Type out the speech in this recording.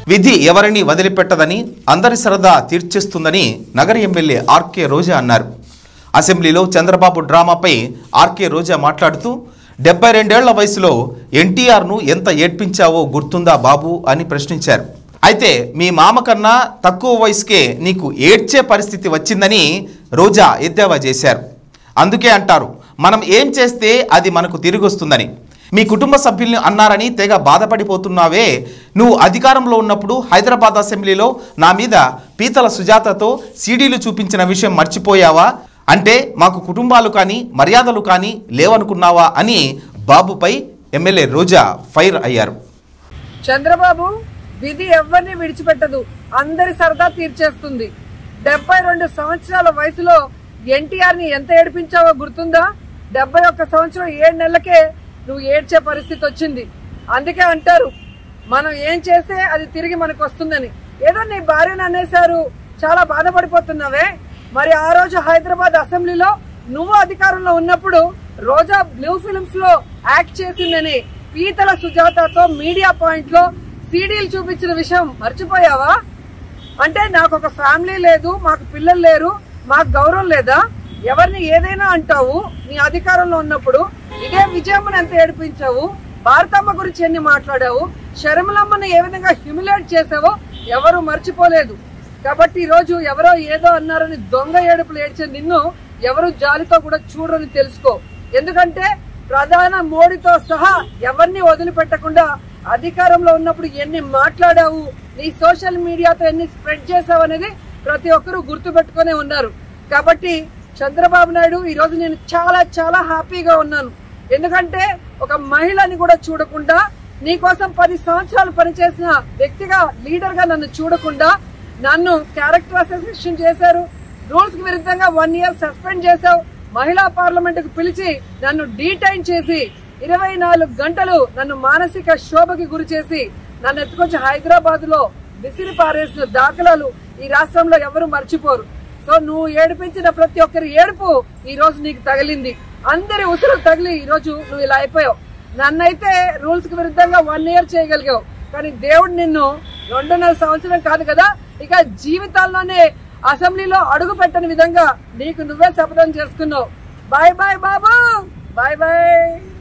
విధి ఎవరిని వదిలిపెట్టదని అందరి సరదా తీర్చేస్తుందని నగర ఎమ్మెల్యే ఆర్కే రోజా అన్నారు అసెంబ్లీలో చంద్రబాబు డ్రామాపై ఆర్కే రోజా మాట్లాడుతూ డెబ్బై రెండేళ్ల వయసులో ఎన్టీఆర్ను ఎంత ఏడ్పించావో గుర్తుందా బాబు అని ప్రశ్నించారు అయితే మీ మామ కన్నా తక్కువ వయసుకే నీకు ఏడ్చే పరిస్థితి వచ్చిందని రోజా ఎద్దేవా చేశారు అందుకే అంటారు మనం ఏం చేస్తే అది మనకు తిరిగి వస్తుందని మీ కుటుంబ సభ్యుల్ని అన్నారని తెగ బాధపడిపోతున్నావే నువ్వు అధికారంలో ఉన్నప్పుడు హైదరాబాద్ అసెంబ్లీలో నా మీద పీతల సుజాతతో సీడీలు చూపించిన విషయం మర్చిపోయావా అంటే మాకు కుటుంబాలు కానీ మర్యాదలు కానీ లేవనుకున్నావా అని బాబుపై ఎమ్మెల్యే రోజా ఫైర్ అయ్యారు చంద్రబాబు విధి ఎవరిని విడిచిపెట్టదు అందరి సరదా తీర్చేస్తుంది డెబ్బై రెండు సంవత్సరాల వయసులో ఎన్టీఆర్ ని ఎంత ఏడిపించావో గుర్తుందా డెబ్బై ఒక్క సంవత్సరం ఏడు నెలలకే నువ్వు ఏడ్చే పరిస్థితి వచ్చింది అందుకే అంటారు మనం ఏం చేస్తే అది తిరిగి మనకు వస్తుందని ఏదో నీ భార్యను అనేశారు చాలా బాధపడిపోతున్నావే మరి ఆ రోజు హైదరాబాద్ అసెంబ్లీలో నువ్వు అధికారంలో ఉన్నప్పుడు రోజా బ్లూ ఫిల్మ్స్ లో యాక్ట్ చేసిందని పీతల సుజాతతో మీడియా పాయింట్ లో సీడీలు చూపించిన విషయం మర్చిపోయావా అంటే నాకు ఒక ఫ్యామిలీ లేదు మాకు పిల్లలు లేరు మాకు గౌరవం లేదా ఎవరిని ఏదైనా అంటావు నీ అధికారంలో ఉన్నప్పుడు ఇదే విజయమ్మని ఎంత ఏడిపించావు భారతమ్మ గురించి ఎన్ని మాట్లాడావు శర్మలమ్మని ఏ విధంగా హ్యూమిలేట్ చేసావో ఎవరు మర్చిపోలేదు కాబట్టి ఈ రోజు ఎవరో ఏదో అన్నారని దొంగ ఏడుపులు ఏడ్చే నిన్ను ఎవరు జాలితో కూడా చూడరని తెలుసుకో ఎందుకంటే ప్రధాన మోడీతో సహా ఎవరిని వదిలిపెట్టకుండా అధికారంలో ఉన్నప్పుడు ఎన్ని మాట్లాడావు నీ సోషల్ మీడియాతో ఎన్ని స్ప్రెడ్ చేసావు అనేది ప్రతి ఒక్కరూ గుర్తు పెట్టుకునే ఉన్నారు కాబట్టి చంద్రబాబు నాయుడు ఈ రోజు నేను చాలా చాలా హ్యాపీగా ఉన్నాను ఎందుకంటే ఒక మహిళని కూడా చూడకుండా నీ కోసం పది సంవత్సరాలు పనిచేసిన వ్యక్తిగా లీడర్ గా నన్ను చూడకుండా నన్ను క్యారెక్టర్ అసోసియేషన్ చేశారు రూల్స్ కి విరుద్ధంగా వన్ ఇయర్ సస్పెండ్ చేశావు మహిళా పార్లమెంట్ కు పిలిచి నన్ను డీటైన్ చేసి ఇరవై నాలుగు గంటలు నన్ను మానసిక శోభకి గురి చేసి నన్ను ఎత్తుకొచ్చి హైదరాబాద్ లో విసిరి పారేసిన దాఖలాలు ఈ రాష్ట్రంలో ఎవరు మర్చిపోరు సో నువ్వు ఏడిపించిన ప్రతి ఒక్కరి ఏడుపు ఈ రోజు నీకు తగిలింది అందరి ఉసురు తగిలి ఈ రోజు నువ్వు ఇలా అయిపోయావు నన్నైతే రూల్స్ కి విరుద్ధంగా వన్ ఇయర్ చేయగలిగావు కానీ దేవుడు నిన్ను రెండున్నర సంవత్సరం కాదు కదా ఇక జీవితాల్లోనే అసెంబ్లీలో అడుగు పెట్టని విధంగా నీకు నువ్వే శపథం చేసుకున్నావు bye bye Babu bye bye